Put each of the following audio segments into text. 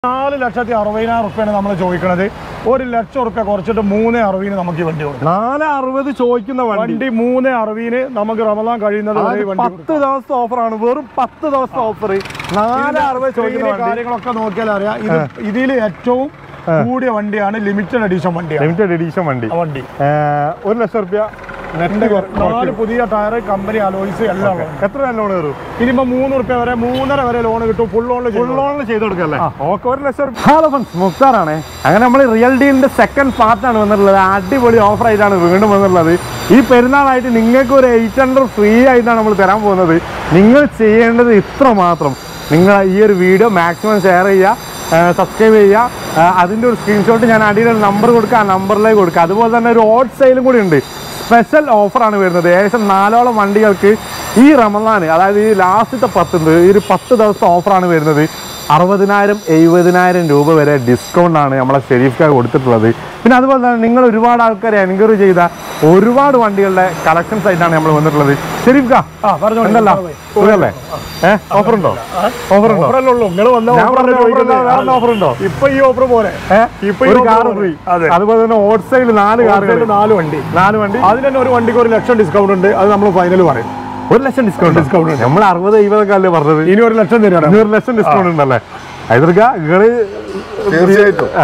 നാല് ലക്ഷത്തി അറുപതിനായിരം റുപ്യാണ് നമ്മൾ ചോദിക്കുന്നത് ഒരു ലക്ഷം റുപ്യ കുറച്ചിട്ട് മൂന്ന് അറുപതിന് നമുക്ക് ഈ വണ്ടി കൊടുക്കാം നാല് അറുപത് ചോദിക്കുന്ന വണ്ടി വണ്ടി മൂന്ന് അറുപതിന് നമുക്ക് റമദാൻ കഴിയുന്നത് വരെ ഈ അതായത് വണ്ടി പത്ത് ദിവസത്തെ ഓഫറാണ് വെറും പത്ത് ദിവസത്തെ ഓഫർ നാല് അറുപത് ചോദിക്കുന്ന ഇതിന്റെ വണ്ടി കാര്യങ്ങളൊക്കെ നോക്കിയാൽ അറിയാം ഇത് ഇതിൽ ഏറ്റവും കൂടിയ വണ്ടിയാണ് ലിമിറ്റഡ് എഡിഷൻ വണ്ടിയാണ് ലിമിറ്റഡ് എഡീഷൻ വണ്ടി ആ വണ്ടി ഏഹ്, ഒരു ലക്ഷം റുപ്യ നെറ്റ് നാല് പുതിയ ടയർ കമ്പനി അലോയ്സ് എല്ലാം ഉണ്ട്. എത്ര ലോൺ കയറും ഇനിയിപ്പോ മൂന്ന് റുപ്യ വരെ മൂന്നര വരെ ലോൺ കിട്ടും ഫുൾ ലോണിൽ ഫുൾ ലോണിൽ ചെയ്ത് കൊടുക്കല്ലേ ഓക്കെ ഒരു ലക്ഷം റുപ്യ ഹലോ ഫ്രണ്ട്സ് മുക്താറാണ് അങ്ങനെ നമ്മൾ റിയൽ ഡീലിന്റെ സെക്കൻഡ് പാർട്ടാണ് വന്നിട്ടുള്ളത് അടിപൊളി ഓഫർ ആയിട്ടാണ് വീണ്ടും വന്നിട്ടുള്ളത് ഈ പെരുന്നാളായിട്ട് നിങ്ങൾക്ക് ഒരു എയ്റ്റ് ഹൺഡ്രഡ് ഫ്രീ ആയിട്ടാണ് നമ്മൾ തരാൻ പോകുന്നത് നിങ്ങൾ ചെയ്യേണ്ടത് ഇത്ര മാത്രം നിങ്ങൾ ഈ ഒരു വീഡിയോ മാക്സിമം ഷെയർ ചെയ്യുക സബ്സ്ക്രൈബ് ചെയ്യുക ആ, അതിൻ്റെ ഒരു സ്ക്രീൻഷോട്ട് ഞാൻ അടിയിൽ ഒരു നമ്പർ കൊടുക്കുക ആ നമ്പറിലേക്ക് കൊടുക്കുക അതുപോലെ തന്നെ ഒരു ഓട്ട് സെയിലും കൂടി ഉണ്ട് സ്പെഷ്യൽ ഓഫറാണ് വരുന്നത് ഏകദേശം നാലോളം വണ്ടികൾക്ക് ഈ റമദാൻ അതായത് ഈ ലാസ്റ്റത്തെ പത്തുണ്ട് ഈ ഒരു പത്ത് ദിവസത്തെ ഓഫറാണ് വരുന്നത് അറുപതിനായിരം എഴുപതിനായിരം രൂപ വരെ ഡിസ്കൗണ്ട് ആണ് നമ്മളെ ഷെരീഫ്ക്ക് കൊടുത്തിട്ടുള്ളത് പിന്നെ അതുപോലെ തന്നെ നിങ്ങൾ ഒരുപാട് ആൾക്കാരെ എൻക്വയറി ചെയ്ത ഒരുപാട് വണ്ടികളുടെ കളക്ഷൻസ് ആയിട്ടാണ് നമ്മൾ വന്നിട്ടുള്ളത് ഷെരീഫ്ക്ക ആ പറഞ്ഞോളൂ എന്തല്ല സുഖല്ലേ ഏഹ് ഓഫർ ഉണ്ടോ ഓഫർ ഉണ്ടോ ഓഫറല്ലേ ഉള്ളൂ നിങ്ങൾ വന്ന ഞാൻ പറഞ്ഞ ഓഫറല്ലേ offer അല്ലാതെ വേറെ ഓഫർ ഉണ്ടോ ഇപ്പൊ ഈ ഓഫർ പോലെ ഏഹ് ഇപ്പൊ ഈ ഒരു offer കാർ പോലെ. ഫ്രീ അതെ. അതുപോലെ തന്നെ ഓട്ട് സൈഡിൽ നാല് കാറുകൾ കാറുകളിൽ നാല് വണ്ടി നാല് വണ്ടി അതിന് തന്നെ ഒരു വണ്ടിക്ക് ഒരു ലക്ഷം ഡിസ്കൗണ്ട് ഉണ്ട് അത് നമ്മൾ ഫൈനൽ പറയും ഒരു ലക്ഷം ഡിസ്കൗണ്ട് ഡിസ്കൗണ്ട് നമ്മൾ അറുപത് എഴുപതൊക്കെ അല്ലേ പറഞ്ഞത് ഇനി ഒരു ലക്ഷം തരാണ് ഇനി ഒരു ലക്ഷം ഡിസ്കൗണ്ട് ഉണ്ടല്ലേ എതിർക്ക നിങ്ങള് തീർച്ചയായിട്ടും ആ.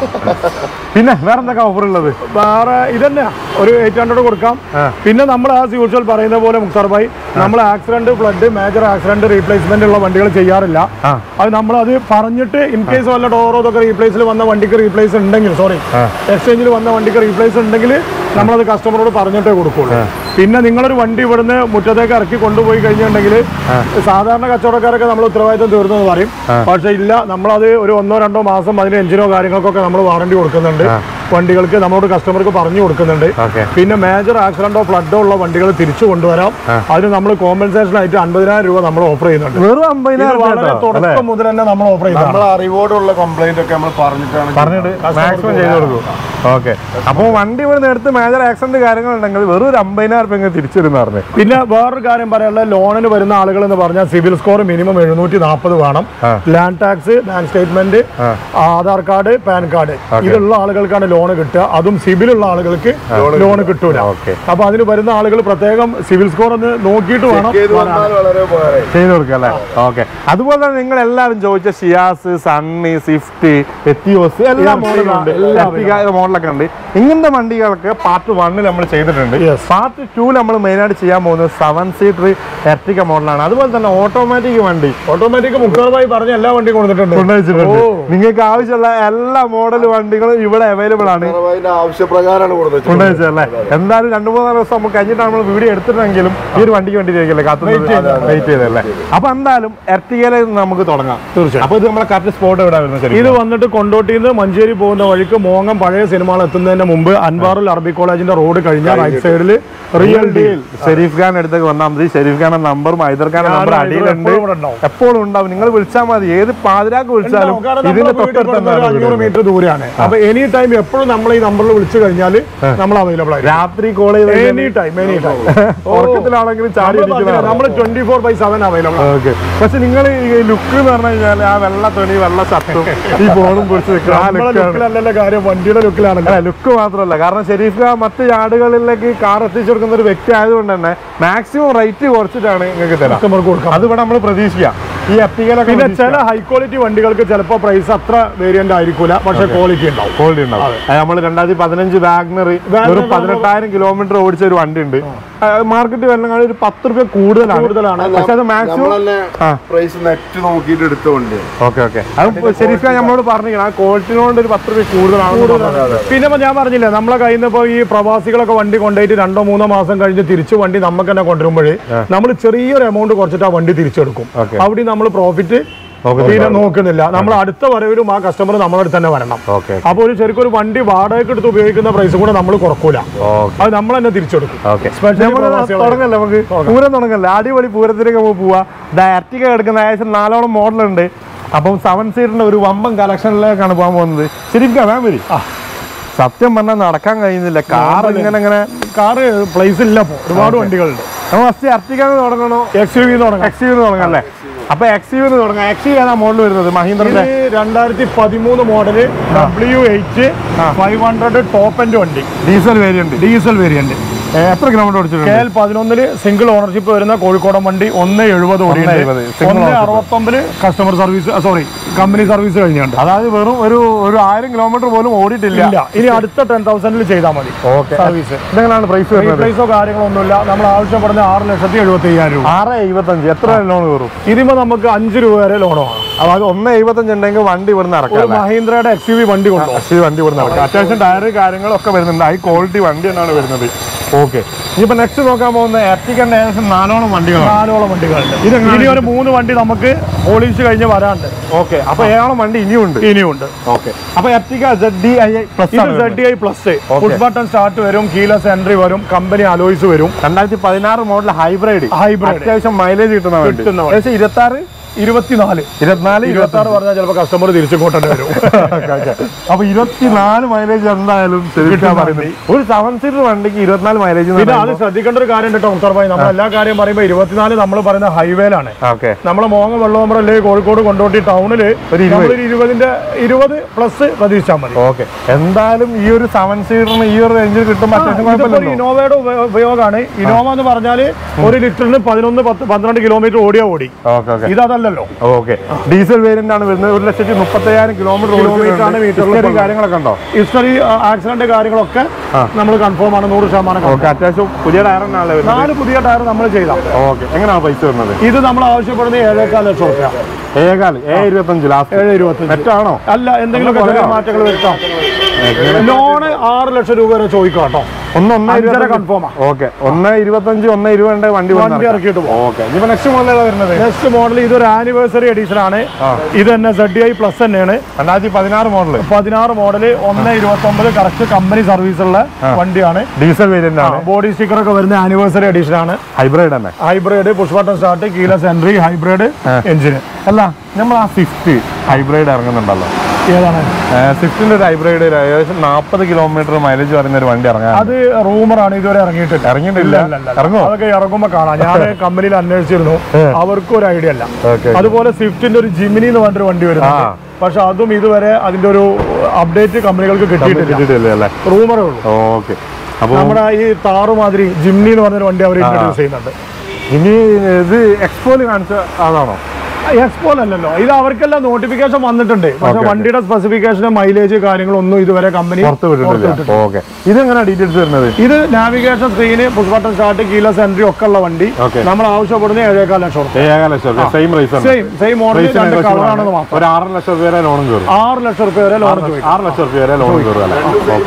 പിന്നെ വേറെ എന്തൊക്കെ ഓഫർ ഉള്ളത് വേറെ ഇതന്നെ ഒരു എയ്റ്റ് ഹൺഡ്രഡ് കൊടുക്കാം ആ. പിന്നെ നമ്മൾ ആസ് യൂഷ്വൽ പറയുന്ന പോലെ മുക്താർ ഭായി നമ്മൾ accident flood major accident replacement ഉള്ള വണ്ടികൾ ചെയ്യാറില്ല ആ. അത് നമ്മൾ അത് പറഞ്ഞിട്ട് ഇൻ കേസ് വല്ല ഡോറോ ഇതൊക്കെ റീപ്ലേസിൽ വന്ന വണ്ടിക്ക് റീപ്ലേസ് ഉണ്ടെങ്കിൽ സോറി ആ. എക്സ്ചേഞ്ചിൽ വന്ന വണ്ടിക്ക് റീപ്ലേസ് ഉണ്ടെങ്കിൽ നമ്മളത് കസ്റ്റമറോട് പറഞ്ഞിട്ടേ കൊടുക്കുള്ളൂ പിന്നെ നിങ്ങളൊരു വണ്ടി ഇവിടുന്ന് മുറ്റത്തേക്ക് ഇറക്കി കൊണ്ടുപോയി കഴിഞ്ഞിട്ടുണ്ടെങ്കിൽ സാധാരണ കച്ചവടക്കാരൊക്കെ നമ്മൾ ഉത്തരവാദിത്തം തീർന്നെന്ന് പറയും പക്ഷെ ഇല്ല നമ്മളത് ഒരു ഒന്നോ രണ്ടോ മാസം അതിന് എഞ്ചിനോ കാര്യങ്ങൾക്കൊക്കെ നമ്മൾ വാറണ്ടി കൊടുക്കുന്നുണ്ട് വണ്ടികൾക്ക് നമ്മളോട് കസ്റ്റമർക്ക് പറഞ്ഞു കൊടുക്കുന്നുണ്ട് ഓക്കെ പിന്നെ മേജർ ആക്സിഡന്റോ ഫ്ലഡോ ഉള്ള വണ്ടികൾ തിരിച്ചു കൊണ്ടുവരാം അതിന് നമ്മൾ കോമ്പൻസേഷൻ ആയിട്ട് അൻപതിനായിരം രൂപ നമ്മൾ ഓഫർ ചെയ്യുന്നുണ്ട് വെറും ഇത് അമ്പതിനായിരം രൂപ വളരെ കേട്ടോ, അല്ലേ? തുടക്കം മുതൽ തന്നെ നമ്മൾ ഓഫർ ചെയ്യുന്നത് നമ്മളെ അറിവോടുള്ള കംപ്ലൈന്റ് ഒക്കെ നമ്മൾ പറഞ്ഞിട്ടാണ് പറഞ്ഞിട്ട് മാക്സിമം ചെയ്ത് കൊടുക്കും ഓക്കെ അപ്പോൾ വണ്ടി ഇവിടെ എടുത്ത് മേജർ ആക്സിഡന്റ് കാര്യങ്ങൾ ഉണ്ടെങ്കിൽ വെറും ഒരു അമ്പതിനായിരം രൂപ ഇങ്ങനെ തിരിച്ചു വരുന്ന പറഞ്ഞു പിന്നെ വേറൊരു കാര്യം പറയാനുള്ള ലോണിന് വരുന്ന ആളുകൾ എന്ന് പറഞ്ഞാൽ സിവിൽ സ്കോർ മിനിമം എഴുന്നൂറ്റി നാൽപ്പത് വേണം ആ. ലാൻഡ് ടാക്സ് ബാങ്ക് സ്റ്റേറ്റ്മെന്റ് ആ. ആധാർ കാർഡ് പാൻ കാർഡ് ഇതുള്ള ആളുകൾക്കാണ് ലോൺ കിട്ടുക അതും സിവിൽ ഉള്ള ആളുകൾക്ക് ലോൺ കിട്ടൂല ഓക്കെ അപ്പൊ അതിന് വരുന്ന ആളുകൾ പ്രത്യേകം സിവിൽ സ്കോർ ഒന്ന് നോക്കിയിട്ട് വേണം ചെയ്ത് വരാൻ. വന്നാൽ വളരെ ഉപകാരമായി ചെയ്ത് കൊടുക്കാം അല്ലേ ഓക്കെ അതുപോലെ തന്നെ നിങ്ങൾ എല്ലാവരും ചോദിച്ച ഷിയാസ് സണ്ണി സ്വിഫ്റ്റ് എത്തിയോസ് എല്ലാ മോഡലും ഉണ്ട് മോഡലൊക്കെ ഉണ്ട് ഇങ്ങനത്തെ വണ്ടികളൊക്കെ പാർട്ട് വണ്ണിൽ നമ്മൾ ചെയ്തിട്ടുണ്ട് Yes. പാർട്ട് ടു നമ്മൾ മെയിനായിട്ട് ചെയ്യാൻ പോകുന്നത് സെവൻ സീറ്റർ എർട്ടിക്ക മോഡലാണ് അതുപോലെ തന്നെ ഓട്ടോമാറ്റിക് വണ്ടി ഓട്ടോമാറ്റിക് മുക്കാറുമായി പറഞ്ഞ എല്ലാ വണ്ടിയും കൊടുത്തിട്ടുണ്ട് കൊണ്ടുവച്ചിട്ടുണ്ട് ഓ. നിങ്ങൾക്ക് ആവശ്യമുള്ള എല്ലാ മോഡൽ വണ്ടികളും ഇവിടെ അവൈലബിൾ ആണ് അതിന്റെ ആവശ്യപ്രകാരമാണ് കൊടുത്തത് കൊണ്ടുവച്ചല്ലേ എന്തായാലും രണ്ടു മൂന്ന് ദിവസം നമുക്ക് കഴിഞ്ഞിട്ടാണ് നമ്മൾ വീഡിയോ എടുത്തിട്ടെങ്കിലും ഈ ഒരു വണ്ടിക്ക് വേണ്ടി ഇരിക്കല്ലേ കാത്തു വെയിറ്റ് ചെയ്തല്ലേ അപ്പൊ എന്തായാലും എർട്ടികയിലെ നമുക്ക് തുടങ്ങാം തീർച്ചയായും അപ്പൊ ഇത് നമ്മളെ കറക്റ്റ് സ്പോട്ട് എവിടെ വരുന്നത് ശരി ഇത് വന്നിട്ട് കൊണ്ടോട്ടിയിൽ നിന്ന് മഞ്ചേരി പോകുന്ന വഴിക്ക് മോങ്ങം പഴയ സിനിമകൾ എത്തുന്നതിന് മുമ്പ് അൻവാറുൽ അറബി കോളേജിന്റെ റോഡ് കഴിഞ്ഞ റൈറ്റ് സൈഡിൽ റിയൽ ഡീൽ ഷെരീഫ് ഖാൻ അടുത്തേക്ക് വന്നാൽ മതി ഷെരീഫ് ഖാന്റെ നമ്പറും ഹൈദർ ഖാന്റെ നമ്പർ ഞാൻ അടിയിലുണ്ട് എപ്പോഴും ഇവിടെ ഉണ്ടാവും. എപ്പോഴും ഉണ്ടാവും നിങ്ങൾ വിളിച്ചാൽ മതി ഏത് പാതിരാക്ക് വിളിച്ചാലും ഇതിന്റെ തൊട്ടടുത്ത് അഞ്ഞൂറ് മീറ്റർ ദൂരെയാണ് അപ്പൊ എനി ടൈം എപ്പോഴും നമ്മൾ ഈ നമ്പറിൽ വിളിച്ചു കഴിഞ്ഞാൽ നമ്മൾ അവൈലബിൾ ആയിരിക്കും രാത്രി കോൾ ചെയ്ത് എനി ടൈം എനി ടൈം ഉറക്കത്തിലാണെങ്കിലും ചാടി ഇരിക്കുന്നതാണ് നമ്മൾ twenty four by seven available ആണ് ഓക്കെ പക്ഷെ നിങ്ങൾ ഈ ലുക്ക് എന്ന് പറഞ്ഞു കഴിഞ്ഞാൽ ആ വെള്ള തുണി വെള്ള ഷർട്ടും ഈ ഫോണും പിടിച്ച് നിൽക്കുന്ന ആ നമ്മളെ ലുക്കാണ് ലുക്കിലല്ലല്ലോ കാര്യം വണ്ടിയുടെ ലുക്കിലാണല്ലോ അല്ല ലുക്ക് മാത്രമല്ല കാരണം ഷെരീഫ് ഖാൻ മറ്റ് യാർഡുകളിലേക്ക് കാർ എത്തിച്ചു കൊടുക്കുന്ന ഒരു വ്യക്തി ആയതുകൊണ്ട് തന്നെ മാക്സിമം റേറ്റ് കുറച്ചിട്ടാണ് നിങ്ങൾക്ക് തരാം കസ്റ്റമർക്ക് കൊടുക്കാം അത് ഇവിടെ നമ്മൾ പ്രതീക്ഷിക്കാം ഈ എത്തിക്കലൊക്കെ പിന്നെ ചില ഹൈ ക്വാളിറ്റി വണ്ടികൾക്ക് ചിലപ്പോൾ പ്രൈസ് അത്ര വേരിയന്റ് ആയിരിക്കൂല പക്ഷെ ക്വാളിറ്റി ഉണ്ടാവും ക്വാളിറ്റി ഉണ്ടാവും നമ്മൾ രണ്ടായിരത്തി പതിനഞ്ച് വാഗ്നർ ഒരു പതിനെട്ടായിരം കിലോമീറ്റർ ഓടിച്ച ഒരു വണ്ടി ഉണ്ട് മാർക്കറ്റ് വരണം ഒരു പത്ത് റുപ്യ കൂടുതലാണ് കൂടുതലാണ് പക്ഷെ അത് മാക്സിമം നമ്മളന്നെ ആ. പ്രൈസ് നെറ്റ് നോക്കിയിട്ട് എടുത്ത വണ്ടിയാണ് ഓക്കെ ഓക്കെ അത് ശരിക്കും നമ്മളോട് പറഞ്ഞിരിക്കണം ആ ക്വാളിറ്റിനോട് ഒരു പത്ത് റുപ്യ കൂടുതലാണ് പറഞ്ഞത്. പിന്നെ ഇപ്പൊ ഞാൻ പറഞ്ഞില്ലേ നമ്മളെ കയ്യിൽ നിന്ന് ഇപ്പോൾ ഈ പ്രവാസികളൊക്കെ വണ്ടി കൊണ്ടുപോയിട്ട് രണ്ടോ മൂന്നോ മാസം കഴിഞ്ഞ് തിരിച്ച് വണ്ടി നമുക്ക് തന്നെ കൊണ്ടുവരുമ്പോഴേ നമ്മൾ ചെറിയൊരു എമൗണ്ട് കുറച്ചിട്ട് ആ വണ്ടി തിരിച്ചെടുക്കും Okay. അവിടെ നമ്മൾ പ്രോഫിറ്റ് നോക്കുന്നില്ല. പിന്നെ നോക്കുന്നില്ല നമ്മൾ അടുത്ത വരവിലും ആ കസ്റ്റമർ നമ്മുടെ അടുത്ത് തന്നെ വരണം ഓക്കെ അപ്പോൾ ഒരു ശരിക്കും ഒരു വണ്ടി വാടകയ്ക്ക് എടുത്ത് ഉപയോഗിക്കുന്ന പ്രൈസ് കൂടെ നമ്മൾ കുറക്കൂല ഓക്കെ അത് നമ്മൾ തന്നെ തിരിച്ചെടുക്കും ഓക്കെ Especially നമുക്ക് പ്രവാസികളെ. തുടങ്ങല്ലേ നമുക്ക് പൂരം തുടങ്ങല്ലേ അടിപൊളി പൂരത്തിലേക്ക് നമുക്ക് പോവാ ഡയറക്റ്റിക്ക എടുക്കുന്ന ഏകദേശം നാലോളം മോഡലുണ്ട് അപ്പം സെവൻ സീറ്ററിന്റെ ഒരു വമ്പൻ കളക്ഷനിലേക്കാണ് പോകാൻ പോകുന്നത് ശരിക്കും വേം വരി സത്യം പറഞ്ഞാൽ നടക്കാൻ കഴിയുന്നില്ല കാർ ഇങ്ങനെ ഇങ്ങനെ കാറ് പ്ലേസ് ഇല്ല ഇപ്പോൾ ഒരുപാട് വണ്ടികളുണ്ട് നമ്മൾ ഫസ്റ്റ് അർട്ടിക്ക തുടങ്ങണോ എക്സ് യു വി തുടങ്ങാം എക്സ് തുടങ്ങാം അല്ലേ അപ്പൊ എക്സീവ് തുടങ്ങാം എക്സീവ് ഏതാ മോഡൽ വരുന്നത് ഇത് മഹീന്ദ്രന്റെ രണ്ടായിരത്തി പതിമൂന്ന് മോഡല് ഡബ്ല്യു എയ്റ്റ് ആ. ഫൈവ് ഹൺഡ്രഡ് ടോപ്പ് എൻഡ് വണ്ടി ഡീസൽ വേരിയന്റ് ഡീസൽ വേരിയന്റ് എത്ര കിലോമീറ്റർ കെ ഓടിച്ചിട്ടുണ്ട് എൽ പതിനൊന്നില് സിംഗിൾ ഓണർഷിപ്പ് വരുന്ന കോഴിക്കോടൻ വണ്ടി ഒന്ന് എഴുപത് ഓടി 1.70, single ഒന്ന് ownership. അറുപത്തൊമ്പത് customer service sorry company service കഴിഞ്ഞുണ്ട് അതായത് വെറും ഒരു ഒരു ആയിരം കിലോമീറ്റർ പോലും ഓടിയിട്ടില്ല ഇല്ല ഇനി അടുത്ത ടെൻ തൗസൻഡിൽ ചെയ്താൽ മതി ഓക്കെ സർവീസ് ഇതെങ്ങനെയാണ് പ്രൈസ് വരുന്നത് റീപ്ലേസോ കാര്യങ്ങളൊന്നുമില്ല നമ്മൾ ആവശ്യപ്പെടുന്ന ആറ് ലക്ഷത്തി എഴുപത്തി അയ്യായിരം രൂപ ആറ് എഴുപത്തഞ്ച് എത്ര ലോൺ കയറും ഇതിപ്പോ നമുക്ക് അഞ്ച് രൂപ വരെ ലോണോ അതായത് ഒന്ന് എഴുപത്തഞ്ച് ഉണ്ടെങ്കിൽ വണ്ടി ഇവിടുന്ന് ഒരു ഇറക്കാം മഹീന്ദ്രയുടെ എക്സ് യു വി വണ്ടി കൊണ്ടോ ഈ വണ്ടി ഇവിടുന്ന് ഇറക്കാം അത്യാവശ്യം ടയർ കാര്യങ്ങളൊക്കെ വരുന്നുണ്ട് ഹൈ ക്വാളിറ്റി വണ്ടി തന്നെയാണ് വരുന്നത് ഓക്കെ ഇനിയിപ്പോ നെക്സ്റ്റ് നോക്കാൻ പോകുന്ന എർട്ടിക്കന്റെ ഏകദേശം നാലോളം വണ്ടികളാണ് നാലോളം വണ്ടികളുണ്ട് ഇതെങ്ങനെ? ഇനി ഒരു മൂന്ന് വണ്ടി നമുക്ക് പോളിഷ് കഴിഞ്ഞ് വരാണ്ട് ഓക്കെ അപ്പൊ ഏഴോളം വണ്ടി ഇനിയുണ്ട് ഇനിയുണ്ട് ഓക്കെ അപ്പൊ Ertiga Z D I plus ഇത് Z I plus Okay. Push button start വരും കീലസ് എൻട്രി വരും കമ്പനി അലോയ്സ് വരും രണ്ടായിരത്തി പതിനാറ് മോഡൽ ഹൈബ്രിഡ് Hybrid. അത്യാവശ്യം മൈലേജ് കിട്ടുന്ന വണ്ടി കിട്ടുന്ന വണ്ടി. ഏകദേശം ഇരുപത്തി ആറ് ഇരുപത്തിനാല് ഇരുപത്തിനാല് ഇരുപത്തി ആറ് പറഞ്ഞാൽ ചിലപ്പോൾ കസ്റ്റമർ തിരിച്ചു കൊണ്ടുതന്നെ വരും അപ്പൊ ഇരുപത്തിനാല് മൈലേജ് എന്തായാലും ശരിക്കും കിട്ടുന്ന പറയുന്നത് ഒരു സെവൻ സീറ്റർ വണ്ടിക്ക് ഇരുപത്തിനാല് മൈലേജ് പിന്നെ അത് ശ്രദ്ധിക്കേണ്ട ഒരു കാര്യം കേട്ടോ മുക്താർ ഭായി നമ്മൾ എല്ലാ കാര്യം പറയുമ്പോൾ ഇരുപത്തിനാല് നമ്മൾ പറയുന്ന ഹൈവേയിലാണ് ഓക്കെ നമ്മളെ മോങ്ങ വെള്ളോമ്പ്രല്ലേ കോഴിക്കോട് കൊണ്ടോട്ടി ടൗണില് ഒരു ഇരുപത്. നമ്മളൊരു ഇരുപതിന്റെ ഇരുപത് പ്ലസ് പ്രതീക്ഷിച്ചാൽ മതി ഓക്കെ എന്തായാലും ഈ ഒരു സെവൻ സീറ്ററിന് ഈ ഒരു റേഞ്ചിൽ കിട്ടുമ്പോൾ അത്യാവശ്യം ഇതിപ്പോ ഒരു കുഴപ്പമില്ലല്ലോ ഇനോവയുടെ ഉപ- ഉപയോഗമാണ് ഇനോവ എന്ന് പറഞ്ഞാല് ഒരു ലിറ്ററിന് പതിനൊന്ന് പത്ത് പന്ത്രണ്ട് കിലോമീറ്റർ ഓടിയാ ഓടി ഓക്കെ ഓക്കെ ഇതല്ലല്ലോ ഓക്കെ ഡീസൽ വേരിയന്റ് ആണ് വരുന്നത് ഒരു ലക്ഷത്തി മുപ്പത്തയ്യായിരം കിലോമീറ്റർ Kilometer ആണ് മീറ്ററിൽ കാര്യങ്ങളൊക്കെ ഉണ്ടോ ഹിസ്റ്ററി ആക്സിഡന്റ് കാര്യങ്ങളൊക്കെ നമ്മൾ കൺഫേം ആണ് നൂറ് ശതമാനം ഓക്കെ അത്യാവശ്യം പുതിയ ടയർ തന്നെയാണല്ലേ വരുന്നത് നാല് പുതിയ ടയർ നമ്മൾ ചെയ്താൽ ഓക്കെ എങ്ങനെയാണ് പൈസ വരുന്നത് ഇത് നമ്മൾ ആവശ്യപ്പെടുന്ന ഏഴേക്കാൽ ലക്ഷം റുപ്യ ഏകാല് ഏ ഇരുപത്തഞ്ച് ലാസ്റ്റ് ഏഴ് ഇരുപത്തഞ്ച് നെറ്റാണോ അല്ല എന്തെങ്കിലുമൊക്കെ ചെറിയ മാറ്റങ്ങൾ വരുത്താം ലോണ് ആറ് ലക്ഷം രൂപ വരെ ചോദിക്കാം കേട്ടോ ഒന്ന് ഒന്ന് അഞ്ചര കൺഫേം ഓക്കെ ഒന്ന് ഇരുപത്തഞ്ച് ഒന്ന് ഇരുപത് വണ്ടി വണ്ടി ഇറക്കിയിട്ട് പോകും ഓക്കെ ഇനിയിപ്പോ നെക്സ്റ്റ് മോഡൽ ഏതാ വരുന്നത് നെക്സ്റ്റ് മോഡൽ ഇതൊരു ആനിവേഴ്സറി എഡിഷൻ ആണ് ഇത് തന്നെ സെഡ് ഐ പ്ലസ് തന്നെയാണ് രണ്ടായിരത്തി പതിനാറ് മോഡൽ പതിനാറ് മോഡല് ഒന്ന് ഇരുപത്തി ഒമ്പത് കറക്റ്റ് കമ്പനി സർവീസ് ഉള്ള വണ്ടിയാണ് ഡീസൽ വേരിയന്റ് ആണ് ബോഡി സ്റ്റിക്കർ ഒക്കെ വരുന്ന ആനിവേഴ്സറി എഡിഷൻ ആണ് ഹൈബ്രിഡ് തന്നെ hybrid push button start keyless entry hybrid എഞ്ചിന് അല്ല നമ്മൾ ആ സ്വിഫ്റ്റ് ഹൈബ്രിഡ് ഇറങ്ങുന്നുണ്ടല്ലോ ഏതാണ് സ്വിഫ്റ്റിന്റെ ഒരു ഹൈബ്രിഡ് ഏകദേശം നാൽപ്പത് കിലോമീറ്റർ മൈലേജ് പറയുന്ന ഒരു വണ്ടി ഇറങ്ങാൻ അത് റൂമറാണ് ഇതുവരെ ഇറങ്ങിയിട്ടില്ല ഇറങ്ങിയിട്ടില്ല ഇല്ല, ഇല്ല. ഇറങ്ങോ അതൊക്കെ ഇറങ്ങുമ്പോ കാണാം ഞാൻ കമ്പനിയിൽ അന്വേഷിച്ചിരുന്നു അവർക്കും ഒരു ഐഡിയ അല്ല ഓക്കെ അതുപോലെ സ്വിഫ്റ്റിന്റെ ഒരു ജിമിനി എന്ന് പറഞ്ഞൊരു വണ്ടി വരുന്നുണ്ട് ആ. പക്ഷെ അതും ഇതുവരെ അതിന്റെ ഒരു അപ്ഡേറ്റ് കമ്പനികൾക്ക് കിട്ടിയിട്ടില്ല കിട്ടിയിട്ടില്ലേ അല്ലേ റൂമറേ ഉള്ളൂ ഓക്കെ അപ്പോൾ നമ്മുടെ ഈ താറ് മാതിരി ജിംനി എന്ന് പറഞ്ഞൊരു വണ്ടി അവർ ഇൻട്രൊഡ്യൂസ് ചെയ്യുന്നുണ്ട് ഇനി ഇത് എക്സ്പോയിൽ കാണിച്ച അതാണോ എക്സ്പോൾ അല്ലല്ലോ ഇത് അവർക്കെല്ലാം നോട്ടിഫിക്കേഷൻ വന്നിട്ടുണ്ട് പക്ഷെ okay. വണ്ടിയുടെ സ്പെസിഫിക്കേഷൻ മൈലേജ് കാര്യങ്ങളൊന്നും ഇതുവരെ കമ്പനി പുറത്ത് വിട്ടിട്ടില്ല ഓക്കെ ഇതെങ്ങനെയാ ഡീറ്റെയിൽസ് വരുന്നത് ഇത് navigation screen push button start keyless entry ഒക്കെ ഉള്ള വണ്ടി Okay. നമ്മൾ ആവശ്യപ്പെടുന്ന ഏഴേക്കാൽ ലക്ഷം റുപ്യ ഏഴര ലക്ഷം സെയിം റേസ് ആണ് സെയിം സെയിം മോഡൽ Price രണ്ട് negotiable ആണ്. കളറാണെന്ന് മാത്രം ഒരു ആറ് ലക്ഷം രൂപ വരെ ലോണും കയറും ആറ് ലക്ഷം റുപ്യ വരെ ലോൺ ചോദിക്കും ആറ് ലക്ഷം രൂപ വരെ ലോണും കയറും അല്ലേ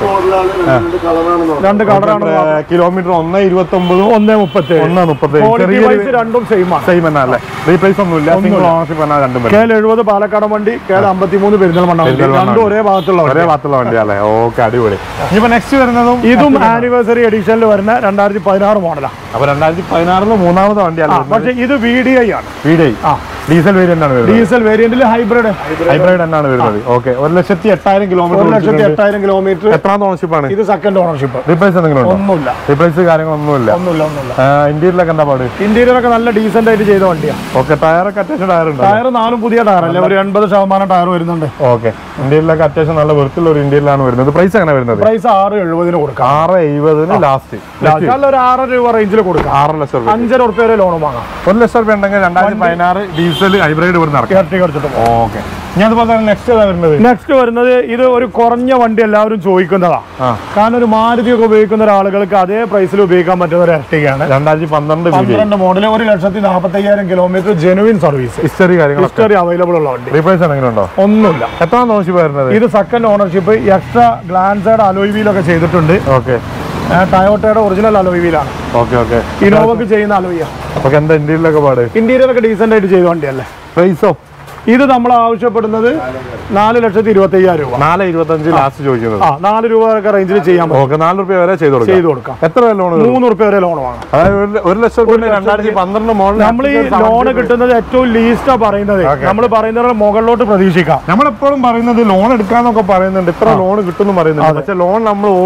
രണ്ട് കളറാണ് രണ്ട് കളറാണ് കിലോമീറ്റർ ഒന്ന് ഇരുപത്തി ഒമ്പതും ഒന്ന് മുപ്പത്തി ഒന്ന് മുപ്പത്തി ക്വാളിറ്റി വൈസ് രണ്ടും സെയിം ആണ് സെയിം തന്നെ അല്ലേ റീപ്ലേസ് ഒന്നുമില്ല സിംഗിൾ ഓണർഷിപ്പ് തന്നെ രണ്ടും കെ വരും എഴുപത് പാലക്കാട് വണ്ടി കെ അമ്പത്തിമൂന്ന് പെരിന്തൽമണ്ണ വണ്ടി പെരിന്തൽമണ്ണ രണ്ടും ഒരേ ഭാഗത്തുള്ള ഒരേ വണ്ടി ഭാഗത്തുള്ള വണ്ടിയല്ലേ ഓക്കെ അടിപൊളി ഇനിയിപ്പോ നെക്സ്റ്റ് വരുന്നതും ഇതും ആനിവേഴ്സറി എഡിഷനിൽ വരുന്ന രണ്ടായിരത്തി പതിനാറ് മോഡലാണ് അപ്പൊ രണ്ടായിരത്തി പതിനാറില് മൂന്നാമത്തെ വണ്ടിയല്ലേ പക്ഷെ ഇത് വി ഡി ഐ ആണ് വീടേ ആ ഡീസൽ വേരിയന്റ് ആണ് വരുന്നത് ഡീസൽ വേരിയന്റിൽ ഹൈബ്രിഡ് ഹൈബ്രിഡ് തന്നെയാണ് വരുന്നത് ഓക്കെ ഒരു ലക്ഷത്തി എട്ടായിരം ഒരു കിലോമീറ്റർ ലക്ഷത്തി എട്ടായിരം കിലോമീറ്റർ എത്രാമത്തെ ഓണർഷിപ്പ് ആണ് ഇത് സെക്കൻഡ് ഓണർഷിപ്പ് റീപ്ലേസ് എന്തെങ്കിലും ഉണ്ടോ ഒന്നുമില്ല റീപ്ലേസ് കാര്യങ്ങളൊന്നുമില്ല ഒന്നുമില്ല ഒന്നുമില്ല ഇന്ത്യയിലൊക്കെ എന്താ പാട് ഇന്റീരിയർ ഒക്കെ നല്ല ഡീസന്റ് ആയിട്ട് ചെയ്ത വണ്ടിയാണ് ഓക്കെ ടയറൊക്കെ അത്യാവശ്യം ടയർ ഉണ്ട് ടയർ നാലും പുതിയ ടയർ അല്ലേ ഒരു എൺപത് ശതമാനം ടയർ വരുന്നുണ്ട് ഓക്കെ ഇന്ത്യയിലൊക്കെ അത്യാവശ്യം നല്ല വൃത്തിയുള്ള ഒരു ഇന്ത്യയിലാണ് വരുന്നത് പ്രൈസ് എങ്ങനെ വരുന്നത് പ്രൈസ് ആറ് എഴുപതിന് കൊടുക്കാം ആറ് എഴുപതിന് ലാസ്റ്റ് നല്ല ഒരു ആറ് രൂപ റേഞ്ചിൽ കൊടുക്കാം ആറ് ലക്ഷം രൂപ അഞ്ചര ഉറുപ്പ്യ വരെ ലോൺ വാങ്ങാം ഒരു ലക്ഷം രൂപ ഉണ്ടെങ്കിൽ രണ്ടായിരത്തി പതിനാറ് ഡീസൽ ഹൈബ്രിഡ് ഇവിടുന്ന് ഇറക്കാം ഇരട്ടി എടുത്തിട്ട് പോകും ഓക്കെ ഞാൻ അതുപോലെ തന്നെ നെക്സ്റ്റ് ഏതാ വരുന്നത് നെക്സ്റ്റ് വരുന്നത് ഇത് ഒരു കുറഞ്ഞ വണ്ടി എല്ലാവരും ചോദിക്കുന്നതാ ആ കാരണം ഒരു മാരുതി ഒക്കെ ഉപയോഗിക്കുന്ന ഒരാളുകൾക്ക് അതേ പ്രൈസിൽ ഉപയോഗിക്കാൻ പറ്റുന്ന ഒരു ഇരട്ടിയാണ് രണ്ടായിരത്തി പന്ത്രണ്ട് വീഡിയോ പന്ത്രണ്ട് മോഡൽ ഒരു ലക്ഷത്തി നാൽപ്പത്തി അയ്യായിരം കിലോമീറ്റർ ജെനുവിൻ സർവീസ് ഹിസ്റ്ററി കാര്യങ്ങളൊക്കെ ഹിസ്റ്ററി അവൈലബിൾ ഉള്ള വണ്ടി റീപ്ലേസ് എന്തെങ്കിലും ഉണ്ടോ ഒന്നുമില്ല എത്ര ഓണർഷിപ്പ് വരുന്നത് ഇത് സെക്കൻഡ് ഓണർഷിപ്പ് എക്സ്ട്രാ ഗ്ലാൻസേഡ് അലോയ് വീലൊക്കെ ചെയ്തിട്ടുണ്ട് ഓക്കെ ടയോട്ടയുടെ ഒറിജിനൽ അലോയ് വീലാണ് ഓക്കെ ഓക്കെ ഇനോവക്ക് ചെയ്യുന്ന അലോയ്യ അപ്പൊ എന്താ ഇന്ത്യയിലൊക്കെ പാട് ഇന്റീരിയർ ഒക്കെ ഡീസെന്റ് ആയിട്ട് ചെയ്ത വണ്ടിയല്ലേ പ്രൈസോ ഇത് നമ്മൾ ആവശ്യപ്പെടുന്നത് നാല് ലക്ഷത്തി ഇരുപത്തി അയ്യായിരം രൂപ നാല് ഇരുപത്തഞ്ച് ലാസ്റ്റ് ചോദിക്കുന്നത് ആ നാല് രൂപ ഒക്കെ റേഞ്ചിൽ ചെയ്യാൻ പറ്റും ഓക്കെ നാല് റുപ്യ വരെ ചെയ്ത് കൊടുക്കാം ചെയ്ത് കൊടുക്കാം എത്ര ലോൺ മൂന്ന് റുപ്യ വരെ ലോൺ വാങ്ങാം അതായത് ഒരു- ഒരു ലക്ഷം രൂപ രണ്ടായിരത്തി പന്ത്രണ്ട് മോഡൽ നമ്മൾ ഈ ലോൺ കിട്ടുന്നത് ഏറ്റവും ലീസ്റ്റാ പറയുന്നത് നമ്മൾ പറയുന്നത് മുകളിലോട്ട് പ്രതീക്ഷിക്കാം നമ്മളെപ്പോഴും പറയുന്നത് ലോൺ എടുക്കാന്നൊക്കെ പറയുന്നുണ്ട് ഇത്ര ലോൺ കിട്ടുമെന്ന് പറയുന്നുണ്ട് പക്ഷെ ലോൺ നമ്മൾ ഓവർ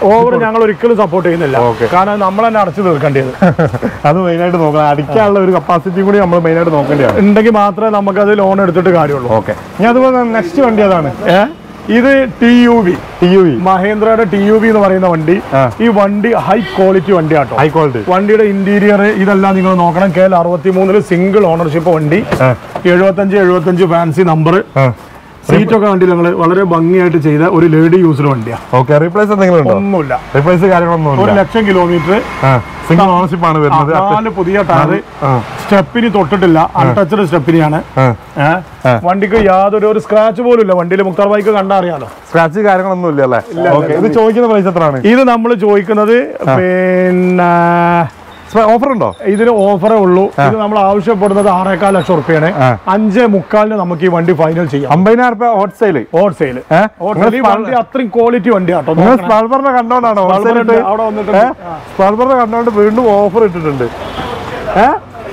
ഓവർ ഞങ്ങൾ ഒരിക്കലും സപ്പോർട്ട് ചെയ്യുന്നില്ല Okay. കാരണം നമ്മൾ തന്നെ അടച്ചു തീർക്കേണ്ടത് അത് മെയിനായിട്ട് നോക്കണം അടിക്കാനുള്ള ഒരു കപ്പാസിറ്റി കൂടി നമ്മൾ മെയിനായിട്ട് നോക്കേണ്ടതാണ് ഉണ്ടെങ്കിൽ മാത്രമേ നമുക്കത് ലോൺ എടുത്തിട്ട് കാര്യമുള്ളൂ ഓക്കെ ഇനി അതുപോലെ നെക്സ്റ്റ് വണ്ടി അതാണ് ഏ ഇത് T U V T U V മഹേന്ദ്രയുടെ ടി യു വി എന്ന് പറയുന്ന വണ്ടി ആ. ഈ വണ്ടി ഹൈ ക്വാളിറ്റി വണ്ടിയാട്ടോ ഹൈ ക്വാളിറ്റി വണ്ടിയുടെ ഇന്റീരിയർ ഇതെല്ലാം നിങ്ങൾ നോക്കണം കെ എൽ അറുപത്തി മൂന്നില് സിംഗിൾ ഓണർഷിപ്പ് വണ്ടി എഴുപത്തഞ്ച് എഴുപത്തഞ്ച് ഫാൻസി നമ്പർ സീറ്റൊക്കെ വണ്ടി ഞങ്ങൾ വളരെ ഭംഗിയായിട്ട് ചെയ്ത ഒരു ലേഡി യൂസർ വണ്ടിയാണ് ഓക്കെ റീപ്ലേസ് എന്തെങ്കിലും ഉണ്ടോ ഒന്നുമില്ല റീപ്ലേസ് കാര്യങ്ങളൊന്നും ഒരു ഇല്ല ലക്ഷം കിലോമീറ്റർ സിംഗിൾ ഓണർഷിപ്പ് ആണ് വരുന്നത് നാല് പുതിയ ടയർ ആ. സ്റ്റെപ്പിനി തൊട്ടിട്ടില്ല അൺടച്ചഡ് സ്റ്റെപ്പിനിയാണ് ആ. ഏഹ് വണ്ടിക്ക് യാതൊരു ഒരു സ്ക്രാച്ച് പോലും ഇല്ല വണ്ടിയിൽ മുക്താർ ബൈക്ക് കണ്ടാ അറിയാലോ സ്ക്രാച്ച് കാര്യങ്ങളൊന്നും ഇല്ല അല്ലേ ഓക്കെ ഇത് ചോദിക്കുന്ന പ്രൈസ് എത്രയാണ് ഇത് നമ്മൾ ചോദിക്കുന്നത് പിന്നെ ഓഫർ ഉണ്ടോ ഇതിന് ഓഫറേ ഉള്ളൂ ഇത് നമ്മൾ ആവശ്യപ്പെടുന്നത് ആറേക്കാൽ ലക്ഷം റുപ്യാണ് ആ. അഞ്ചേ മുക്കാലിന് നമുക്ക് ഈ വണ്ടി ഫൈനൽ ചെയ്യാം അമ്പതിനായിരം രൂപ ഹോട്ട് സെയിൽ ഹോൾസെയിൽ ഏഹ് ഹോൾസെയിൽ ഈ വണ്ടി അത്രയും ക്വാളിറ്റി വണ്ടിയാട്ടോ നിങ്ങൾ സ്പാൾബറിനെ കണ്ടോണ്ടാണോ Spalmer ഉണ്ട്, അവിടെ വന്നിട്ടുണ്ട്. ആ. സ്പാൾബറിനെ കണ്ടോണ്ട് വീണ്ടും ഓഫർ ഇട്ടിട്ടുണ്ട് ഏ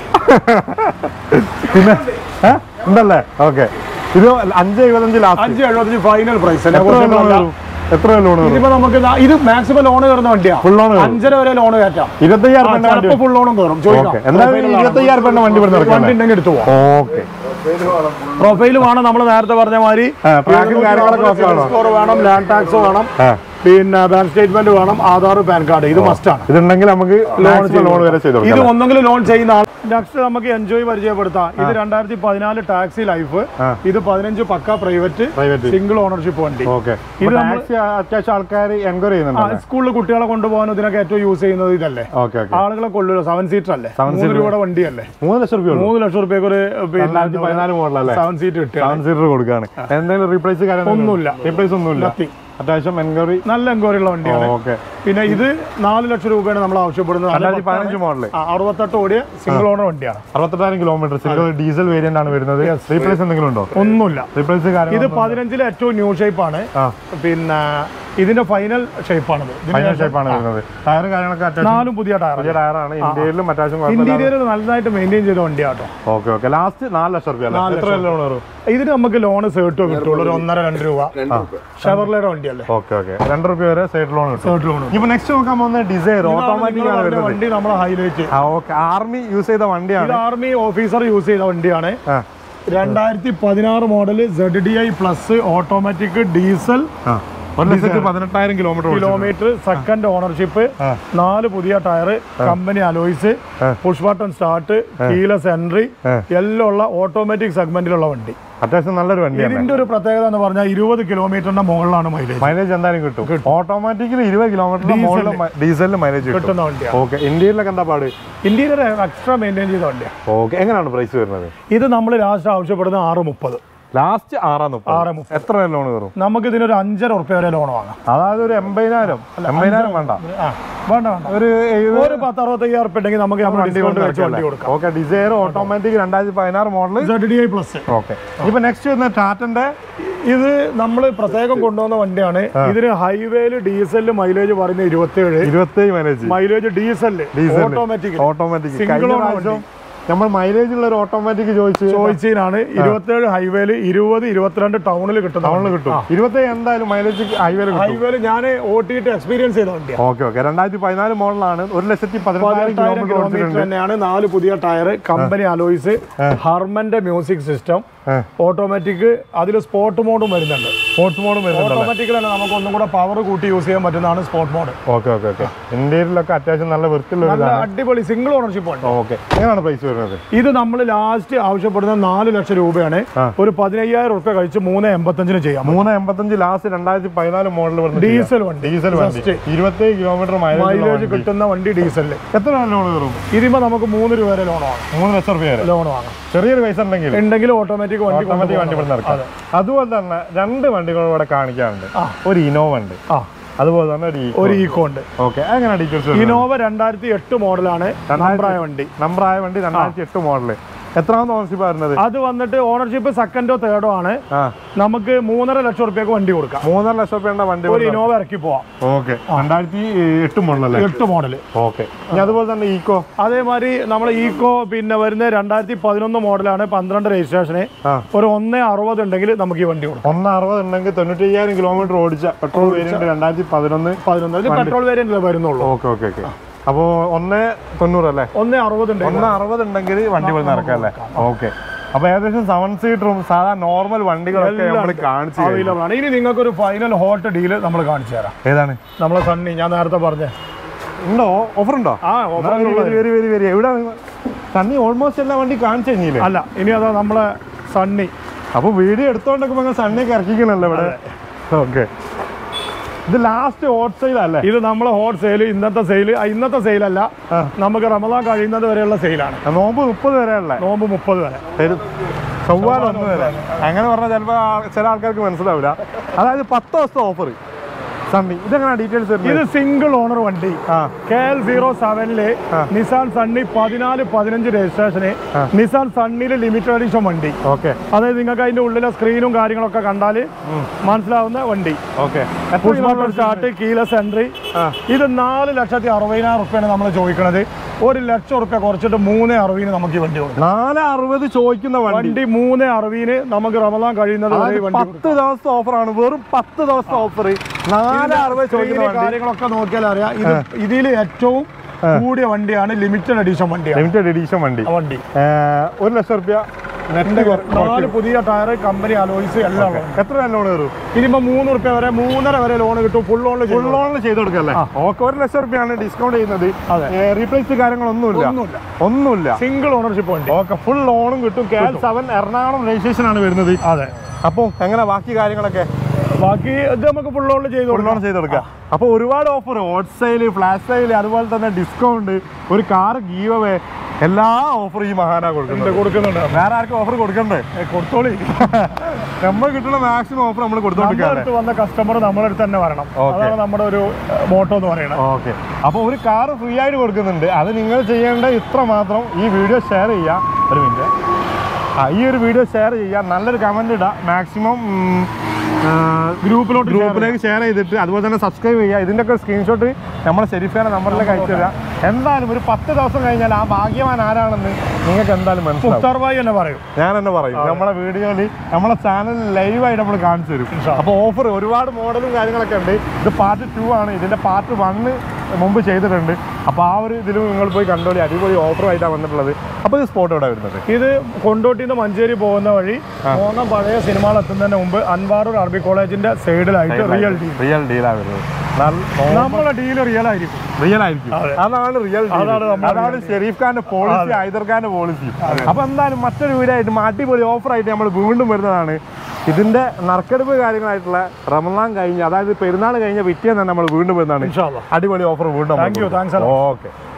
പിന്നെ ഏ ഉണ്ടല്ലേ ഓക്കെ ഇത് അഞ്ച് എഴുപത്തഞ്ച് ലാസ്റ്റ് അഞ്ച് എഴുപത്തഞ്ച് ഫൈനൽ പ്രൈസ് എത്ര ലോൺ വരും എത്ര ലോൺ വരും ഇതിപ്പോ നമുക്ക് ദാ- ഇത് മാക്സിമം ലോൺ കയറുന്ന വണ്ടിയാ ഫുൾ ലോൺ വരും അഞ്ചര വരെ ലോൺ കയറ്റാം ഇരുപത്തയ്യായിരം രൂപ വണ്ടി ഫുൾ ലോണും കയറും ചോദിക്കാം ഓക്കെ എന്തായാലും ഇരുപത്തയ്യായിരം രൂപ വണ്ടി ഇവിടെ വണ്ടി നടക്കാം ഉണ്ടെങ്കിൽ എടുത്തു പോവാം ഓക്കെ പ്രൊഫൈൽ വേണം നമ്മൾ നേരത്തെ പറഞ്ഞ മാതിരി ആ, tracking കാര്യങ്ങളൊക്കെ ഒക്കെ വേണം. സ്കോർ വേണം ലാൻഡ് ടാക്സ് വേണം ആ പിന്നെ ബാങ്ക് സ്റ്റേറ്റ്മെന്റ് വേണം ആധാർ പാൻ കാർഡ് ഇത് മസ്റ്റ് ആണ് ഇതുണ്ടെങ്കിൽ നമുക്ക് ലോൺ ലോൺ വരെ ചെയ്ത് ഇത് കൊടുക്കാം ഒന്നെങ്കിലും ലോൺ ചെയ്യുന്ന ആൾ നെക്സ്റ്റ് നമുക്ക് എൻജോയ് പരിചയപ്പെടുത്താം ഇത് രണ്ടായിരത്തി പതിനാല് ടാക്സി ലൈഫ് ആ. ഇത് പതിനഞ്ച് പക്ക പ്രൈവറ്റ് പ്രൈവറ്റ് സിംഗിൾ ഓണർഷിപ്പ് വണ്ടി ഓക്കെ ഇത് ഇത് നമ്മൾ- അത്യാവശ്യം ആൾക്കാർ എൻക്വയറി ചെയ്യുന്നുണ്ടല്ലേ സ്കൂളിൽ കുട്ടികളെ കൊണ്ടുപോകാൻ ഇതിനൊക്കെ ഏറ്റവും യൂസ് ചെയ്യുന്നത് ഇതല്ലേ ഓക്കെ ഓക്കെ ആളുകളെ കൊള്ളൂല സെവൻ സീറ്റർ അല്ലേ Seven മൂന്ന് രൂപയുടെ വണ്ടിയല്ലേ മൂന്ന് ലക്ഷം രൂപ ഉള്ളൂ മൂന്ന് ലക്ഷം റുപ്യക്ക് ഒരു രണ്ടായിരത്തി പതിനാല് മോഡലല്ലേ സെവൻ സീറ്റ് കിട്ടുക സെവൻ സീറ്റർ കൊടുക്കാണ് എന്തെങ്കിലും റീപ്ലേസ് കാര്യം ഒന്നുമില്ല. റീപ്ലേസ് ഒന്നുമില്ല Nothing. അത്യാവശ്യം എൻക്വയറി നല്ല എൻക്വയറി ഉള്ള വണ്ടിയാണ് ഓക്കെ പിന്നെ ഇത് നാല് ലക്ഷം രൂപയാണ് നമ്മൾ ആവശ്യപ്പെടുന്നത് അത് രണ്ടായിരത്തി പതിനഞ്ച് മോഡല് ആ, അറുപത്തെട്ട് ഓടിയ സിംഗിൾ ഓണർ വണ്ടിയാണ് അറുപത്തെട്ടായിരം കിലോമീറ്റർ സിംഗിൾ ഡീസൽ വേരിയന്റ് ആണ് വരുന്നത് റീപ്ലേസ് എന്തെങ്കിലും ഉണ്ടോ ഒന്നുമില്ല റീപ്ലേസ് ഇത് കാര്യം പതിനഞ്ചിലെ ഏറ്റവും ന്യൂ ഷേപ്പാണ് ആ പിന്നെ ഇതിന്റെ ഫൈനൽ ഷേപ്പാണിത് ഫൈനൽ ഷേപ്പാണ് വരുന്നത് ടയറും കാര്യങ്ങളൊക്കെ അത്യാവശ്യം നാലും പുതിയ ടയർ പുതിയ ടയറാണ് ഇന്ത്യയിലും അത്യാവശ്യം കുഴപ്പമില്ല ഇന്റീരിയർ നന്നായിട്ട് മെയിൻറ്റെയിൻ ചെയ്ത വണ്ടിയാട്ടോ ഓക്കെ ഓക്കെ ലാസ്റ്റ് നാല് ലക്ഷം രൂപ അല്ലേ എത്ര ലോൺ വരും ഇതിന് നമുക്ക് ലോൺ സേർട്ടോ കിട്ടുള്ളൂ ഒരു ഒന്നര രണ്ട് രൂപ ഷെവർലയുടെ വണ്ടിയല്ലേ ഓക്കെ ഓക്കെ രണ്ട് രൂപ വരെ സൈഡ് ലോൺ കിട്ടും സേർട്ട് ലോൺ ഇപ്പൊ നെക്സ്റ്റ് നോക്കാൻ പോകുന്നത് ഡിസൈർ ഓട്ടോമാറ്റിക് ആണ് വരുന്നത് വണ്ടി നമ്മളെ ഹൈലൈറ്റ് ആ ഓക്കെ ആർമി യൂസ് ചെയ്ത വണ്ടിയാണ് ഇത് ആർമി ഓഫീസർ യൂസ് ചെയ്ത വണ്ടിയാണ് ആ രണ്ടായിരത്തി പതിനാറ് model Z D I plus automatic diesel ആ ഒരു ലക്ഷത്തി പതിനെട്ടായിരം കിലോമീറ്റർ കിലോമീറ്റർ സെക്കൻഡ് ഓണർഷിപ്പ് ആ. നാല് പുതിയ ടയർ കമ്പനി അലോയ്സ് ആ. Push button start keyless entry ആ. എല്ലാം ഉള്ള ഓട്ടോമാറ്റിക് സെഗ്മെന്റിലുള്ള വണ്ടി അത്യാവശ്യം നല്ലൊരു വണ്ടിയാണ് ഇതിന്റെ ഒരു പ്രത്യേകത എന്ന് പറഞ്ഞാൽ ഇരുപത് കിലോമീറ്ററിന്റെ മുകളിലാണ് മൈലേജ് മൈലേജ് എന്തായാലും കിട്ടും ഓട്ടോമാറ്റിക്കലി ഇരുപത് കിലോമീറ്റർ മുകളിൽ ഡീസലിന് മൈലേജ് കിട്ടും കിട്ടുന്ന വണ്ടിയാണ് ഓക്കെ ഇന്ത്യയിലൊക്കെ എന്താ പാട് ഇന്ത്യയിലെ എക്സ്ട്രാ മെയിൻറ്റെയിൻ ചെയ്ത വണ്ടിയാണ് ഓക്കെ എങ്ങനെയാണ് പ്രൈസ് വരുന്നത് ഇത് നമ്മൾ ലാസ്റ്റ് ആവശ്യപ്പെടുന്ന ആറ് മുപ്പത് ലാസ്റ്റ് ആറാം മുപ്പത് ആറ് മുപ്പത് എത്ര ലോൺ കയറും നമുക്ക് ഇതിനൊരു അഞ്ചര ഉറുപ്പ്യ വരെ ലോൺ വാങ്ങാം അതായത് ഒരു എൺപതിനായിരം എൺപതിനായിരം വേണ്ട ആ വേണ്ട വേണ്ട ഒരു എഴുപത് ഒരു പത്ത് അറുപത്തയ്യായിരം ഉറുപ്പ്യ ഉണ്ടെങ്കിൽ നമുക്ക് നമ്മൾ ഡിസ്കൗണ്ട് വെച്ച് വണ്ടി കൊടുക്കാം ഓക്കെ ഡിസൈർ ഓട്ടോമാറ്റിക് രണ്ടായിരത്തി പതിനാറ് model Z D I plus okay ഇപ്പൊ നെക്സ്റ്റ് വരുന്ന ടാറ്റന്റെ ഇത് നമ്മൾ പ്രത്യേകം കൊണ്ടുവന്ന വണ്ടിയാണ് ഇതിന് ഹൈവേയിൽ ഡീസലിൽ മൈലേജ് പറയുന്നത് ഇരുപത്തിയേഴ് ഇരുപത്തേഴ് മൈലേജ് മൈലേജ് ഡീസലില് ഡീസൽ ഓട്ടോമാറ്റിക് ഓട്ടോമാറ്റിക് Single കഴിഞ്ഞ owner പ്രാവശ്യം നമ്മൾ മൈലേജ് ഉള്ള ഒരു ഓട്ടോമാറ്റിക് ചോദിച്ചു ചോയ്സിനാണ് ഇരുപത്തിയേഴ് ഹൈവേയിൽ ഇരുപത് ഇരുപത്തിരണ്ട് ടൗണിൽ കിട്ടുന്ന ടൗണിൽ കിട്ടും ഇരുപത്തേഴ് എന്തായാലും മൈലേജ് ഹൈവേയിൽ കിട്ടും ഹൈവേയിൽ ഞാൻ ഓട്ടിയിട്ട് എക്സ്പീരിയൻസ് ചെയ്ത വണ്ടിയാണ് ഓക്കെ ഓക്കെ രണ്ടായിരത്തി പതിനാല് മോഡലാണ് ഒരു ലക്ഷത്തി പതിനെട്ടായിരം പതിനെട്ടായിരം കിലോമീറ്റർ കിലോമീറ്റർ ഓടിച്ചിട്ടുണ്ട് തന്നെയാണ് നാല് പുതിയ ടയർ കമ്പനി അലോയ്സ് ഹർമന്റെ മ്യൂസിക് സിസ്റ്റം ആ. ഓട്ടോമാറ്റിക് അതിൽ സ്പോർട്ട് മോഡും വരുന്നുണ്ട് സ്പോർട്സ് മോഡും വരുന്നുണ്ടല്ലോ ഓട്ടോമാറ്റിക്കിൽ തന്നെ നമുക്ക് ഒന്നും കൂടെ പവർ കൂട്ടി യൂസ് ചെയ്യാൻ പറ്റുന്നതാണ് sport mode okay okay okay ഇന്ത്യയിലൊക്കെ അത്യാവശ്യം നല്ല വൃത്തിയുള്ള ഒരു നല്ല അടിപൊളി സിംഗിൾ ഓണർഷിപ്പ് ഉണ്ട് ഓക്കെ എങ്ങനെയാണ് പ്രൈസ് വരുന്നത് ഇത് നമ്മൾ ലാസ്റ്റ് ആവശ്യപ്പെടുന്ന നാല് ലക്ഷം രൂപയാണ് ആ. ഒരു പതിനയ്യായിരം റുപ്യ കഴിച്ച് മൂന്ന് എൺപത്തഞ്ചിന് ചെയ്യാം മൂന്ന് എൺപത്തഞ്ച് ലാസ്റ്റ് രണ്ടായിരത്തി പതിനാല് മോഡൽ വരുന്നത് ഡീസൽ വണ്ടി ഡീസൽ വണ്ടി Just. ഇരുപത്തേഴ് കിലോമീറ്റർ മൈലേജ് മൈലേജ് കിട്ടുന്ന വണ്ടി ഡീസലിൽ എത്ര ലോൺ കയറും ഇതിമ്പോ നമുക്ക് മൂന്ന് രൂപ വരെ ലോൺ വാങ്ങാം മൂന്ന് ലക്ഷം രൂപ വരെ ലോൺ വാങ്ങാം ചെറിയൊരു പൈസ ഉണ്ടെങ്കിൽ ഉണ്ടെങ്കിൽ ഓട്ടോമാറ്റിക് വണ്ടി ഓട്ടോമാറ്റിക് വണ്ടി ഇവിടെ നടക്കാം അതുപോലെ തന്നെ രണ്ട് വണ്ടികൾ ഇവിടെ കാണിക്കാറുണ്ട് ഒരു ഇനോവ ഉണ്ട് ആ അതുപോലെ തന്നെ ഒരു ഒരു ഈക്കോ ഉണ്ട് ഓക്കെ എങ്ങനെ ഡീറ്റെയിൽസ് ഇനോവ രണ്ടായിരത്തി എട്ട് മോഡലാണ് നമ്പറായ വണ്ടി നമ്പറായ വണ്ടി രണ്ടായിരത്തി എട്ട് മോഡല് എത്രാമത് ഓണർഷിപ്പ് വരുന്നത് അത് വന്നിട്ട് ഓണർഷിപ്പ് സെക്കൻഡോ തേർഡോ ആണ് ആ നമുക്ക് മൂന്നര ലക്ഷം റുപ്യക്ക് വണ്ടി കൊടുക്കാം മൂന്നര ലക്ഷം രൂപയുടെ വണ്ടി ഒരു ഇനോവ ഇറക്കി പോവാം ഓക്കെ രണ്ടായിരത്തി എട്ട് മോഡലല്ലേ എട്ട് മോഡല് ഓക്കെ ഇനി അതുപോലെ തന്നെ ഈക്കോ അതേമാതിരി നമ്മൾ ഈക്കോ പിന്നെ വരുന്ന രണ്ടായിരത്തി പതിനൊന്ന് മോഡലാണ് പന്ത്രണ്ട് രജിസ്ട്രേഷന് ആ ഒരു ഒന്ന് അറുപത് ഉണ്ടെങ്കിൽ നമുക്ക് ഈ വണ്ടി കൊടുക്കാം ഒന്ന് അറുപത് ഉണ്ടെങ്കിൽ തൊണ്ണൂറ്റി അയ്യായിരം കിലോമീറ്റർ ഓടിച്ച പെട്രോൾ വേരിയന്റ് രണ്ടായിരത്തി പതിനൊന്ന് പതിനൊന്ന് പെട്രോൾ വേരിയന്റിലെ വരുന്നുള്ളൂ ഓക്കെ ഓക്കെ ഓക്കെ അപ്പോൾ ഒന്ന് തൊണ്ണൂറ് അല്ലേ ഒന്ന് അറുപത് ഉണ്ട് ഒന്ന് അറുപത് ഉണ്ടെങ്കിൽ വണ്ടി പോയി നടക്കാം അല്ലേ ഓക്കെ അപ്പൊ ഏകദേശം സെവൻ സീറ്ററും സാധാ നോർമൽ വണ്ടികളൊക്കെ നമ്മൾ കാണിച്ചു കഴിഞ്ഞു. അവൈലബിൾ ആണ് ഇനി നിങ്ങൾക്ക് ഒരു ഫൈനൽ ഹോട്ട് ഡീല് നമ്മൾ കാണിച്ചു തരാം ഏതാണ് നമ്മളെ സണ്ണി ഞാൻ നേരത്തെ പറഞ്ഞേ ഉണ്ടോ ഓഫർ ഉണ്ടോ ആ offer വരി ഉള്ളത്. വരി വരി വരി എവിടെ തണ്ണി ഓൾമോസ്റ്റ് എല്ലാ വണ്ടി കാണിച്ചു കഴിഞ്ഞില്ലേ അല്ല ഇനി അതാ നമ്മളെ സണ്ണി അപ്പൊ വീഡിയോ എടുത്തോണ്ടൊക്കെ നിങ്ങൾ സണ്ണിയൊക്കെ ഇറക്കിക്കണല്ലോ ഇവിടെ ഓക്കെ ഇത് ലാസ്റ്റ് ഹോട്ട് സെയിൽ അല്ലേ ഇത് നമ്മളെ ഹോട്ട് സെയിൽ ഇന്നത്തെ സെയിൽ ഇന്നത്തെ സെയിലല്ല നമുക്ക് റമദാൻ കഴിയുന്നത് വരെയുള്ള സെയിലാണ് ആ, നോമ്പ് മുപ്പത് വരെ ഉള്ളേ നോമ്പ് മുപ്പത് വരെ ചൊവ്വാല ഒന്ന് വരെ അങ്ങനെ പറഞ്ഞാൽ ചിലപ്പോൾ ചില ആൾക്കാർക്ക് മനസ്സിലാവില്ല അതായത് പത്ത് ദിവസത്തെ ഓഫർ സണ്ണി ഇതെങ്ങനെ ഡീറ്റെയിൽസ് ഇത് വരുന്നത് സിംഗിൾ ഓണർ വണ്ടി ആ കെ എൽ സീറോ സെവനില് നിസാൻ സണ്ണി പതിനാല് പതിനഞ്ച് രജിസ്ട്രേഷന് നിസാൻ സണ്ണിയില് ലിമിറ്റഡ് എഡിഷൻ വണ്ടി ഓക്കെ അതായത് നിങ്ങൾക്ക് അതിന്റെ ഉള്ളിലെ സ്ക്രീനും കാര്യങ്ങളൊക്കെ കണ്ടാൽ മനസ്സിലാവുന്ന വണ്ടി okay push button start keyless entry ആ. ഇത് നാല് ലക്ഷത്തി അറുപതിനായിരം റുപ്യാണ് നമ്മൾ ചോദിക്കുന്നത് ഒരു ലക്ഷം റുപ്യ കുറച്ചിട്ട് മൂന്ന് അറുപതിന് നമുക്ക് ഈ വണ്ടി കൊടുക്കും നാല് അറുപത് ചോദിക്കുന്ന വണ്ടി വണ്ടി മൂന്ന് അറുപതിന് നമുക്ക് റമദാൻ കഴിയുന്നത് വരെ ഈ അതായത് വണ്ടി പത്ത് ദിവസത്തെ ഓഫറാണ് വെറും പത്ത് ദിവസത്തെ ഓഫർ നാല് അറുപത് ചോദിക്കുന്ന ഇതിന്റെ വണ്ടി കാര്യങ്ങളൊക്കെ നോക്കിയാൽ അറിയാം ഇത് ഇതിൽ ഏറ്റവും കൂടിയ വണ്ടിയാണ് ലിമിറ്റഡ് എഡിഷൻ വണ്ടിയാണ് ലിമിറ്റഡ് എഡീഷൻ വണ്ടി ആ വണ്ടി ഏ, ഒരു ലക്ഷം റുപ്യ നെറ്റ് നാല് പുതിയ ടയർ കമ്പനി അലോയ്സ് എല്ലാം ഉള്ളത്. എത്ര ലോൺ കയറും ഇനിയിപ്പോ മൂന്ന് റുപ്യ വരെ മൂന്നര വരെ ലോൺ കിട്ടും ഫുൾ ലോണിൽ ഫുൾ ലോണിൽ ചെയ്ത് കൊടുക്കല്ലേ ഓക്കെ ഒരു ലക്ഷം റുപ്യാണ് ഡിസ്കൗണ്ട് ചെയ്യുന്നത് അതെ. റീപ്ലേസ് കാര്യങ്ങളൊന്നുമില്ല ഒന്നുമില്ല. ഒന്നുമില്ല സിംഗിൾ ഓണർഷിപ്പ് വണ്ടി ഓക്കെ ഫുൾ ലോണും കിട്ടും K L seven Ernakulam registration ആണ് വരുന്നത് അതെ അപ്പോൾ എങ്ങനെ ബാക്കി കാര്യങ്ങളൊക്കെ ബാക്കി ഇത് നമുക്ക് ഫുൾ ലോണിൽ ചെയ്ത് ഫുൾ കൊടുക്കാം ലോൺ ചെയ്ത് കൊടുക്കുക അപ്പോൾ ഒരുപാട് offer hot sale flash sale അതുപോലെ തന്നെ ഡിസ്കൗണ്ട് ഒരു കാർ ഗീവ് അവേ എല്ലാ ഓഫറും ഈ മഹാനാ കൊടുക്കുന്നത് കൊടുക്കുന്നുണ്ട് വേറെ ആർക്കും ഓഫർ കൊടുക്കണ്ടേ ഏ, കൊടുത്തോളി നമ്മൾ കിട്ടുന്ന മാക്സിമം ഓഫർ നമ്മൾ നമ്മുടെ കൊടുത്തോണ്ടിരിക്കുകയാണ് അടുത്ത് വന്ന കസ്റ്റമർ നമ്മുടെ അടുത്ത് തന്നെ വരണം Okay. അതാണ് നമ്മുടെ ഒരു മോട്ടോ എന്ന് പറയുന്നത് ഓക്കെ അപ്പോൾ ഒരു കാർ ഫ്രീ ആയിട്ട് കൊടുക്കുന്നുണ്ട് അത് നിങ്ങൾ ചെയ്യേണ്ട ഇത്ര മാത്രം ഈ വീഡിയോ ഷെയർ ചെയ്യുക ഒരു മിനിറ്റ് ആ ഈ ഒരു വീഡിയോ ഷെയർ ചെയ്യുക നല്ലൊരു കമൻറ്റ് ഇടുക മാക്സിമം ഗ്രൂപ്പിലോട്ട് ഗ്രൂപ്പിലേക്ക് ഷെയർ ചെയ്തിട്ട് അതുപോലെ തന്നെ സബ്സ്ക്രൈബ് ചെയ്യുക ഇതിൻ്റെ ഒക്കെ സ്ക്രീൻഷോട്ട് നമ്മുടെ ഷെരീഫാനെ നമ്പറിലേക്ക് അയച്ചു തരിക എന്തായാലും ഒരു പത്ത് ദിവസം കഴിഞ്ഞാൽ ആ ഭാഗ്യവാൻ ആരാണെന്ന് നിങ്ങൾക്ക് എന്തായാലും മനസ്സിലാവും മുക്താർ ഭായി തന്നെ പറയും ഞാൻ തന്നെ പറയും നമ്മളെ വീഡിയോയിൽ നമ്മളെ ചാനൽ ലൈവായിട്ട് നമ്മൾ കാണിച്ചു തരും ഇൻഷാ അല്ലാ. അപ്പോൾ ഓഫർ ഒരുപാട് മോഡലും കാര്യങ്ങളൊക്കെ ഉണ്ട് ഇത് പാർട്ട് ടു ആണ് ഇതിന്റെ പാർട്ട് വണ്ണ് മുമ്പ് ചെയ്തിട്ടുണ്ട് അപ്പോൾ ആ ഒരു ഇതിൽ നിങ്ങൾ പോയി കണ്ടോളി അടിപൊളി ഓഫറുമായിട്ടാണ് വന്നിട്ടുള്ളത് അപ്പോൾ ഇത് സ്പോട്ട് ഇവിടെ വരുന്നത് ഇത് കൊണ്ടോട്ടിന്ന് മഞ്ചേരി പോകുന്ന വഴി മോങ്ങം പഴയ സിനിമകൾ എത്തുന്നതിന് മുമ്പ് അൻവാറൂർ അറബി കോളേജിന്റെ സൈഡിലായിട്ട് റിയൽ ഡീൽ റിയൽ ഡീലാണ് വരുന്നത് നമ്മളെ ഡീല് റിയൽ ആയിരിക്കും റിയൽ ആയിരിക്കും അതെ. അതാണ് റിയൽ അതാണ് നമ്മളെ അതാണ് real deal. ഷെരീഫ് ഖാന്റെ പോളിസി ഹൈദർ ഖാന്റെ പോളിസി അപ്പൊ എന്തായാലും മറ്റൊരു വീഡിയോ ആയിട്ട് അടിപൊളി ഓഫർ ആയിട്ട് നമ്മൾ വീണ്ടും വരുന്നതാണ് ഇതിന്റെ നറുക്കെടുപ്പ് കാര്യങ്ങളായിട്ടുള്ള റമദാൻ കഴിഞ്ഞ് അതായത് പെരുന്നാൾ കഴിഞ്ഞ പിറ്റേന്ന് നമ്മൾ വീണ്ടും വരുന്നതാണ് ഇൻഷാ അല്ലാ. അടിപൊളി ഓഫർ വീണ്ടും Thank you, thanks a lot. Okay